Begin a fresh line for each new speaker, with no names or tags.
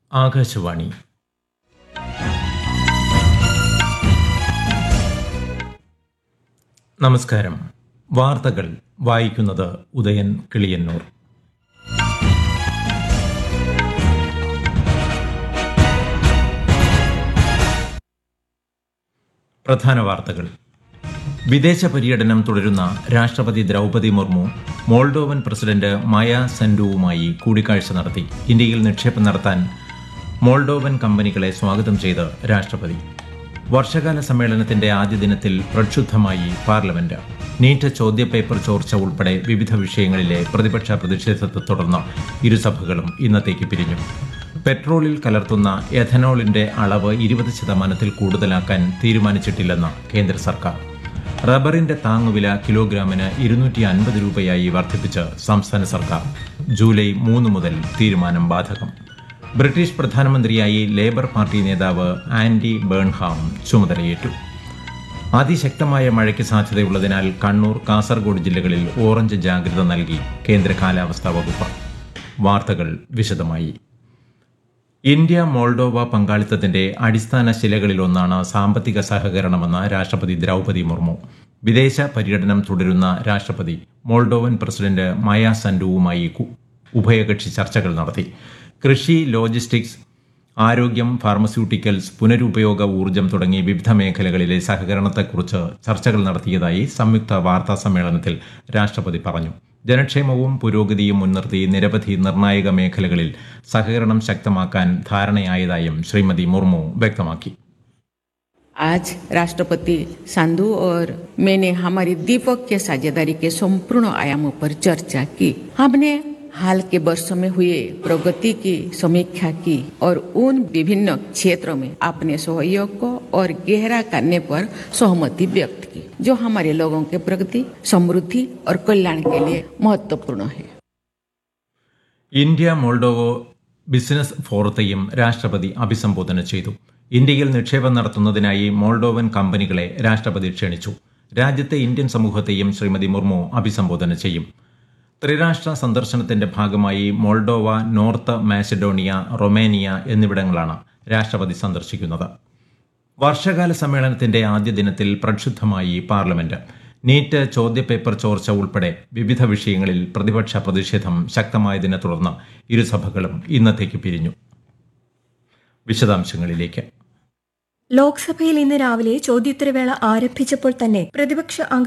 ആകാശവാണി നമസ്കാരം വാർത്തകൾ വായിക്കുന്നത് ഉദയൻ കിളിയന്നൂർ പ്രധാന വാർത്തകൾ വിദേശ പര്യടനം തുടരുന്ന രാഷ്ട്രപതി Droupadi Murmu Moldovan president Maia സെൻഡുവുമായി കൂടിക്കാഴ്ച നടത്തി ഇന്ത്യയിൽ നിക്ഷേപം നടത്താൻ മോൾഡോവൻ കമ്പനികളെ സ്വാഗതം ചെയ്ത് രാഷ്ട്രപതി വർഷകാല സമ്മേളനത്തിന്റെ ആദ്യ ദിനത്തിൽ പ്രക്ഷുബ്ധമായി പാർലമെന്റ് നീറ്റ് ചോദ്യപേപ്പർ ചോർച്ച ഉൾപ്പെടെ വിവിധ വിഷയങ്ങളിലെ പ്രതിപക്ഷ പ്രതിഷേധത്തെ തുടർന്ന് ഇരുസഭകളും ഇന്നത്തേക്ക് പിരിഞ്ഞു പെട്രോളിൽ കലർത്തുന്ന എഥനോളിന്റെ അളവ് ഇരുപത് ശതമാനത്തിൽ കൂടുതലാക്കാൻ തീരുമാനിച്ചിട്ടില്ലെന്ന് കേന്ദ്ര സർക്കാർ റബ്ബറിന്റെ താങ്ങുവില കിലോഗ്രാമിന് ഇരുന്നൂറ്റി അൻപത് രൂപയായി വർദ്ധിപ്പിച്ച് സംസ്ഥാന സർക്കാർ ജൂലൈ മൂന്ന് മുതൽ തീരുമാനം ബാധകം ബ്രിട്ടീഷ് പ്രധാനമന്ത്രിയായി ലേബർ പാർട്ടി നേതാവ് ആൻഡി ബേൺഹാം ചുമതലയേറ്റു അതിശക്തമായ മഴയ്ക്ക് സാധ്യതയുള്ളതിനാൽ കണ്ണൂർ കാസർഗോഡ് ജില്ലകളിൽ ഓറഞ്ച് ജാഗ്രത നൽകി കേന്ദ്ര കാലാവസ്ഥാ വകുപ്പ് വാർത്തകൾ വിശദമായി ഇന്ത്യ മോൾഡോവ പങ്കാളിത്തത്തിന്റെ അടിസ്ഥാന ശിലകളിലൊന്നാണ് സാമ്പത്തിക സഹകരണമെന്ന് രാഷ്ട്രപതി ദ്രൗപദി മുർമു വിദേശ പര്യടനം തുടരുന്ന രാഷ്ട്രപതി മോൾഡോവൻ പ്രസിഡന്റ് മായ സൻഡുവുമായി കു- ഉഭയകക്ഷി ചർച്ചകൾ നടത്തി കൃഷി ലോജിസ്റ്റിക്സ് ആരോഗ്യം ഫാർമസ്യൂട്ടിക്കൽസ് പുനരുപയോഗ ഊർജ്ജം തുടങ്ങി വിവിധ മേഖലകളിലെ സഹകരണത്തെക്കുറിച്ച് ചർച്ചകൾ നടത്തിയതായി സംയുക്ത വാർത്താ സമ്മേളനത്തിൽ രാഷ്ട്രപതി പറഞ്ഞു ജനക്ഷേമവും പുരോഗതിയും മുൻനിർത്തി നിരവധി നിർണായക മേഖലകളിൽ സഹകരണം ശക്തമാക്കാൻ ധാരണയായതായും ശ്രീമതി മുർമു വ്യക്തമാക്കി
आज राष्ट्रपति सांधु और मैंने हमारी द्विपक्षीय साझेदारी के संपूर्ण आयामों पर चर्चा की हमने हाल के वर्षों में हुए प्रगति की समीक्षा की और उन विभिन्न क्षेत्रों में अपने सहयोग को और गहरा करने पर सहमति व्यक्त की जो हमारे लोगों के प्रगति समृद्धि और कल्याण के लिए महत्वपूर्ण है
ഇന്ത്യ മോൾഡോവോ ബിസിനസ് ഫോറത്തെയും രാഷ്ട്രപതി അഭിസംബോധന ചെയ്തു ഇന്ത്യയിൽ നിക്ഷേപം നടത്തുന്നതിനായി മോൾഡോവൻ കമ്പനികളെ രാഷ്ട്രപതി ക്ഷണിച്ചു രാജ്യത്തെ ഇന്ത്യൻ സമൂഹത്തെയും ശ്രീമതി മുർമു അഭിസംബോധന ചെയ്യും ത്രിരാഷ്ട്ര സന്ദർശനത്തിന്റെ ഭാഗമായി മോൾഡോവ നോർത്ത് മാസിഡോണിയ റൊമേനിയ എന്നിവിടങ്ങളാണ് രാഷ്ട്രപതി സന്ദർശിക്കുന്നത് വർഷകാല സമ്മേളനത്തിന്റെ ആദ്യ ദിനത്തിൽ പ്രക്ഷുബ്ധമായി പാർലമെന്റ് നീറ്റ് ചോദ്യപേപ്പർ ചോർച്ച ഉൾപ്പെടെ വിവിധ വിഷയങ്ങളിൽ പ്രതിപക്ഷ പ്രതിഷേധം ശക്തമായതിനെ തുടർന്ന് ഇരുസഭകളും ഇന്നത്തേക്ക് പിരിഞ്ഞു വിശദാംശങ്ങളിലേക്ക്
ലോക്സഭയിൽ ഇന്ന് രാവിലെ ചോദ്യോത്തരവേള ആരംഭിച്ചപ്പോൾ തന്നെ പ്രതിപക്ഷ അംഗ